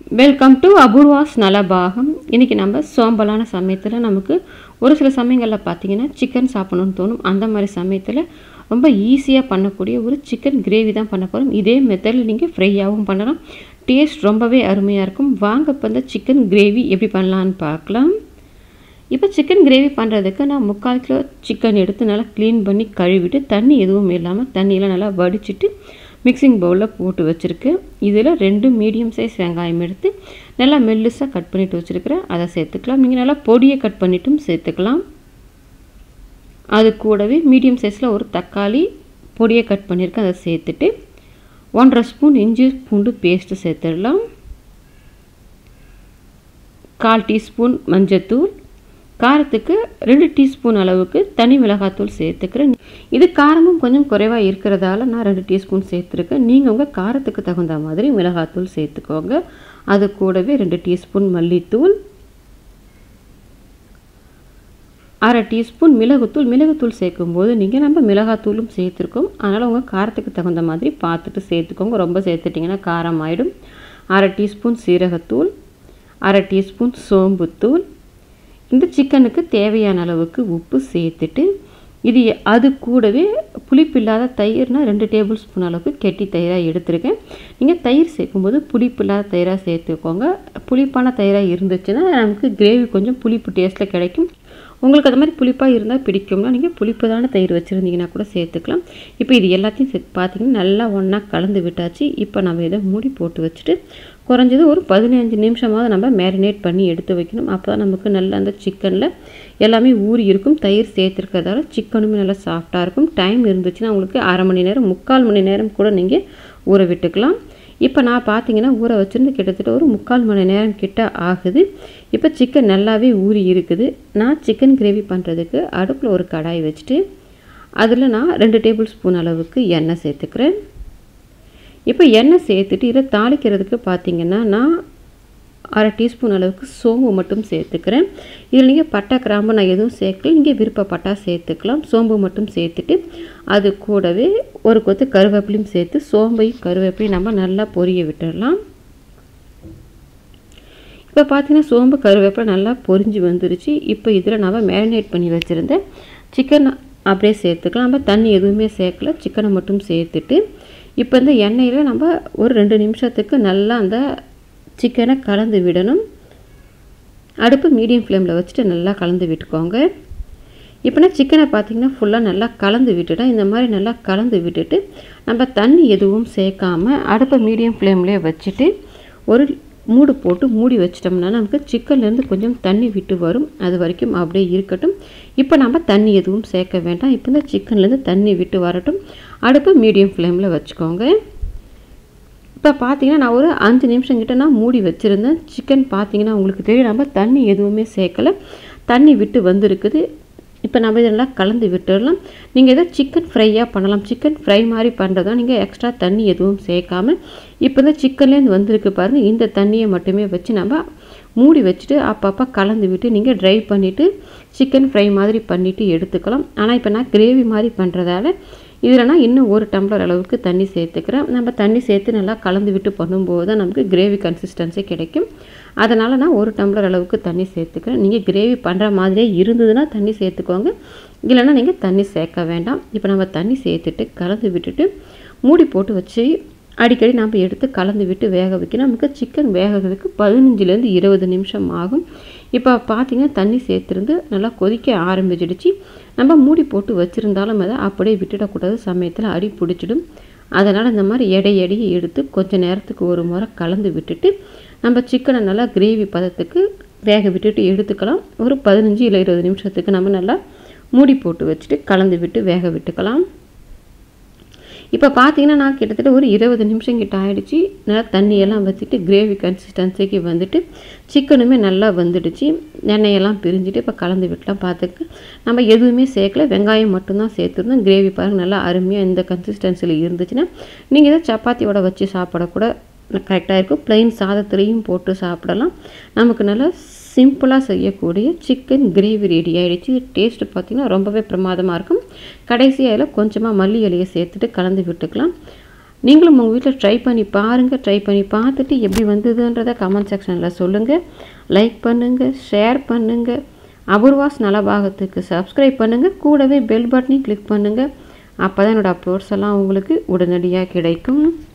welcome to Apoorva's நலபாகம் இன்றைக்கி நம்ம சோம்பலான சமயத்தில் நமக்கு ஒரு சில சமயங்களில் பார்த்தீங்கன்னா சிக்கன் சாப்பிடணும்னு தோணும் அந்த மாதிரி சமயத்தில் ரொம்ப ஈஸியாக பண்ணக்கூடிய ஒரு சிக்கன் கிரேவி தான் பண்ண போகிறோம் இதே மெத்தடில் நீங்கள் ஃப்ரையாகவும் பண்ணலாம் டேஸ்ட் ரொம்பவே அருமையாக இருக்கும் வாங்க இப்போ இந்த சிக்கன் கிரேவி எப்படி பண்ணலான்னு பார்க்கலாம் இப்போ சிக்கன் கிரேவி பண்ணுறதுக்கு நான் முக்கால் கிலோ சிக்கன் எடுத்து நல்லா க்ளீன் பண்ணி கழுவிட்டு தண்ணி எதுவும் இல்லாமல் தண்ணியெலாம் நல்லா வடிச்சிட்டு மிக்சிங் பவுலில் போட்டு வச்சுருக்கேன் இதில் ரெண்டு மீடியம் சைஸ் வெங்காயம் எடுத்து நல்லா மெல்லுசாக கட் பண்ணிவிட்டு வச்சுருக்கிறேன் அதை சேர்த்துக்கலாம் நீங்கள் நல்லா பொடியை கட் பண்ணிட்டும் சேர்த்துக்கலாம் அது கூடவே மீடியம் சைஸில் ஒரு தக்காளி பொடியை கட் பண்ணியிருக்கேன் அதை சேர்த்துட்டு ஒன்றரை ஸ்பூன் இஞ்சி பூண்டு பேஸ்ட்டு சேர்த்துடலாம் கால் டீஸ்பூன் மஞ்சத்தூள் காரத்துக்கு ரெண்டு டீஸ்பூன் அளவுக்கு தனி மிளகாத்தூள் சேர்த்துக்கிறேன் இது காரமும் கொஞ்சம் குறைவாக இருக்கிறதால நான் ரெண்டு டீஸ்பூன் சேர்த்துருக்கேன் நீங்கள் உங்கள் காரத்துக்கு தகுந்த மாதிரி மிளகாத்தூள் சேர்த்துக்கோங்க அது கூடவே ரெண்டு டீஸ்பூன் மல்லித்தூள் அரை டீஸ்பூன் மிளகுத்தூள் மிளகுத்தூள் சேர்க்கும்போது நீங்கள் நம்ம மிளகாத்தூளும் சேர்த்துருக்கோம் அதனால் உங்கள் காரத்துக்கு தகுந்த மாதிரி பார்த்துட்டு சேர்த்துக்கோங்க ரொம்ப சேர்த்துட்டிங்கன்னா காரம் ஆகிடும் அரை டீஸ்பூன் சீரகத்தூள் அரை டீஸ்பூன் சோம்புத்தூள் இந்த சிக்கனுக்கு தேவையான அளவுக்கு உப்பு சேர்த்துட்டு இது அது கூடவே புளிப்பில்லாத தயிர்னால் ரெண்டு டேபிள் ஸ்பூன் அளவுக்கு கெட்டி தயிராக எடுத்திருக்கேன் நீங்கள் தயிர் சேர்க்கும்போது புளிப்பில்லாத தயிராக சேர்த்துக்கோங்க புளிப்பான தயிராக இருந்துச்சுன்னா நமக்கு கிரேவி கொஞ்சம் புளிப்பு டேஸ்ட்டில் கிடைக்கும் உங்களுக்கு அது மாதிரி புளிப்பாக இருந்தால் பிடிக்கும்னா நீங்கள் புளிப்புதான தயிர் வச்சுருந்தீங்கன்னா கூட சேர்த்துக்கலாம் இப்போ இது எல்லாத்தையும் சேர்த்து பார்த்தீங்கன்னா நல்லா ஒன்றா கலந்து விட்டாச்சு இப்போ நம்ம இதை மூடி போட்டு வச்சுட்டு குறைஞ்சது ஒரு பதினஞ்சு நிமிஷமாவது நம்ம மேரினேட் பண்ணி எடுத்து வைக்கணும் அப்போ தான் நமக்கு நல்ல அந்த சிக்கனில் எல்லாமே ஊறி இருக்கும் தயிர் சேர்த்துருக்கிறதால சிக்கனுமே நல்லா சாஃப்டாக இருக்கும் டைம் இருந்துச்சுன்னா உங்களுக்கு அரை மணி நேரம் முக்கால் மணி நேரம் கூட நீங்கள் ஊற விட்டுக்கலாம் இப்போ நான் பார்த்தீங்கன்னா ஊற வச்சுருந்து கிட்டத்தட்ட ஒரு முக்கால் மணி நேரம் கிட்ட ஆகுது இப்போ சிக்கன் நல்லாவே ஊறி இருக்குது நான் சிக்கன் கிரேவி பண்ணுறதுக்கு அடுப்பில் ஒரு கடாய் வச்சுட்டு அதில் நான் ரெண்டு டேபிள் ஸ்பூன் அளவுக்கு எண்ணெய் சேர்த்துக்கிறேன் இப்போ எண்ணெய் சேர்த்துட்டு இதை தாளிக்கிறதுக்கு பார்த்தீங்கன்னா நான் அரை டீஸ்பூன் அளவுக்கு சோம்பு மட்டும் சேர்த்துக்கிறேன் இதில் நீங்கள் பட்டை கிராம்பு நான் எதுவும் சேர்க்கல நீங்கள் விருப்பப்பட்டா சேர்த்துக்கலாம் சோம்பு மட்டும் சேர்த்துட்டு அது கூடவே ஒரு கொத்து கருவேப்பிலையும் சேர்த்து சோம்பையும் கருவேப்பிலையும் நம்ம நல்லா பொரிய விட்டுடலாம் இப்போ பார்த்தீங்கன்னா சோம்பு கருவேப்பிலை நல்லா பொரிஞ்சு வந்துருச்சு இப்போ இதில் நம்ம மேரினேட் பண்ணி வச்சுருந்த சிக்கன் அப்படியே சேர்த்துக்கலாம் நம்ம தண்ணி எதுவுமே சேர்க்கல சிக்கனை மட்டும் சேர்த்துட்டு இப்போ இந்த எண்ணெயில் நம்ம ஒரு ரெண்டு நிமிஷத்துக்கு நல்லா அந்த சிக்கனை கலந்து விடணும் அடுப்பு மீடியம் ஃப்ளேமில் வச்சுட்டு நல்லா கலந்து விட்டுக்கோங்க இப்போ நான் சிக்கனை பார்த்திங்கன்னா ஃபுல்லாக நல்லா கலந்து விட்டுட்டேன் இந்த மாதிரி நல்லா கலந்து விட்டுட்டு நம்ம தண்ணி எதுவும் சேர்க்காமல் அடுப்பை மீடியம் ஃப்ளேம்லேயே வச்சுட்டு ஒரு மூடு போட்டு மூடி வச்சிட்டோம்னா நமக்கு சிக்கன்லேருந்து கொஞ்சம் தண்ணி விட்டு வரும் அது வரைக்கும் அப்படியே இருக்கட்டும் இப்போ நம்ம தண்ணி எதுவும் சேர்க்க வேண்டாம் இப்போ இந்த சிக்கன்லேருந்து தண்ணி விட்டு வரட்டும் அடுப்பு மீடியம் ஃப்ளேமில் வச்சுக்கோங்க இப்போ பார்த்தீங்கன்னா நான் ஒரு அஞ்சு நிமிஷம் கிட்ட நான் மூடி வச்சுருந்தேன் சிக்கன் பார்த்தீங்கன்னா உங்களுக்கு தெரியும் நம்ம தண்ணி எதுவுமே சேர்க்கலை தண்ணி விட்டு வந்திருக்குது இப்போ நம்ம இதெல்லாம் கலந்து விட்டுடலாம் நீங்கள் எதாவது சிக்கன் ஃப்ரையாக பண்ணலாம் சிக்கன் ஃப்ரை மாதிரி பண்ணுறதா நீங்கள் எக்ஸ்ட்ரா தண்ணி எதுவும் சேர்க்காம இப்போ இந்த சிக்கன்லேருந்து வந்திருக்கு பாருங்கள் இந்த தண்ணியை மட்டுமே வச்சு நம்ம மூடி வச்சுட்டு அப்பப்போ கலந்து விட்டு நீங்கள் ட்ரை பண்ணிவிட்டு சிக்கன் ஃப்ரை மாதிரி பண்ணிவிட்டு எடுத்துக்கலாம் ஆனால் இப்போ நான் கிரேவி மாதிரி பண்ணுறதால இதில் நான் இன்னும் ஒரு டம்ளர் அளவுக்கு தண்ணி சேர்த்துக்கிறேன் நம்ம தண்ணி சேர்த்து நல்லா கலந்து விட்டு பண்ணும்போது தான் நமக்கு கிரேவி கன்சிஸ்டன்சி கிடைக்கும் அதனால் நான் ஒரு டம்ளர் அளவுக்கு தண்ணி சேர்த்துக்கிறேன் நீங்கள் கிரேவி பண்ணுற மாதிரியே இருந்ததுன்னா தண்ணி சேர்த்துக்கோங்க இல்லைன்னா நீங்கள் தண்ணி சேர்க்க வேண்டாம் இப்போ நம்ம தண்ணி சேர்த்துட்டு கலந்து விட்டுட்டு மூடி போட்டு வச்சு அடிக்கடி நம்ம எடுத்து கலந்து விட்டு வேக வைக்கணும் நமக்கு சிக்கன் வேகிறதுக்கு பதினஞ்சுலேருந்து இருபது நிமிஷம் ஆகும் இப்போ பார்த்தீங்கன்னா தண்ணி சேர்த்துருந்து நல்லா கொதிக்க ஆரம்பிச்சிடுச்சு நம்ம மூடி போட்டு வச்சுருந்தாலும் அதை அப்படியே விட்டுடக்கூடாது சமயத்தில் அடி பிடிச்சிடும் அதனால் இந்த மாதிரி எடை எடையை எடுத்து கொஞ்சம் நேரத்துக்கு ஒரு முறை கலந்து விட்டுட்டு நம்ம சிக்கனை நல்லா கிரேவி பதத்துக்கு வேக விட்டுட்டு எடுத்துக்கலாம் ஒரு பதினஞ்சு இல்லை இருபது நிமிஷத்துக்கு நம்ம நல்லா மூடி போட்டு வச்சுட்டு கலந்து விட்டு வேக விட்டுக்கலாம் இப்போ பார்த்தீங்கன்னா நான் கிட்டத்தட்ட ஒரு இருபது நிமிஷம் கிட்ட ஆகிடுச்சு நல்லா தண்ணியெல்லாம் வச்சுட்டு கிரேவி கன்சிஸ்டன்சிக்கு வந்துட்டு சிக்கனுமே நல்லா வந்துடுச்சு எண்ணெயெல்லாம் பிரிஞ்சுட்டு இப்போ கலந்து விட்டுலாம் பார்த்துக்கு நம்ம எதுவுமே சேர்க்கல வெங்காயம் மட்டும்தான் சேர்த்துருந்தோம் கிரேவி பாருங்கள் நல்லா அருமையாக இந்த கன்சிஸ்டன்சியில் இருந்துச்சுன்னா நீங்கள் இதை சப்பாத்தியோட வச்சு சாப்பிடக்கூட கரெக்டாக இருக்கும் ப்ளைன் சாதத்துலேயும் போட்டு சாப்பிடலாம் நமக்கு நல்லா சிம்பிளாக செய்யக்கூடிய சிக்கன் கிரேவி ரெடி ஆகிடுச்சு இது டேஸ்ட்டு பார்த்திங்கன்னா ரொம்பவே பிரமாதமாக இருக்கும் கடைசியாக அதில் கொஞ்சமாக மல்லி இலையை சேர்த்துட்டு கலந்து விட்டுக்கலாம் நீங்களும் உங்கள் வீட்டில் ட்ரை பண்ணி பாருங்கள் ட்ரை பண்ணி பார்த்துட்டு எப்படி வந்ததுன்றதை கமெண்ட் செக்ஷனில் சொல்லுங்கள் லைக் பண்ணுங்கள் ஷேர் பண்ணுங்கள் அபூர்வாஸ் நலபாகத்துக்கு சப்ஸ்கிரைப் பண்ணுங்கள் கூடவே பெல் பட்டனையும் கிளிக் பண்ணுங்கள் அப்போ தான் என்னோடய அப்லோட்ஸ் எல்லாம் உங்களுக்கு உடனடியாக கிடைக்கும்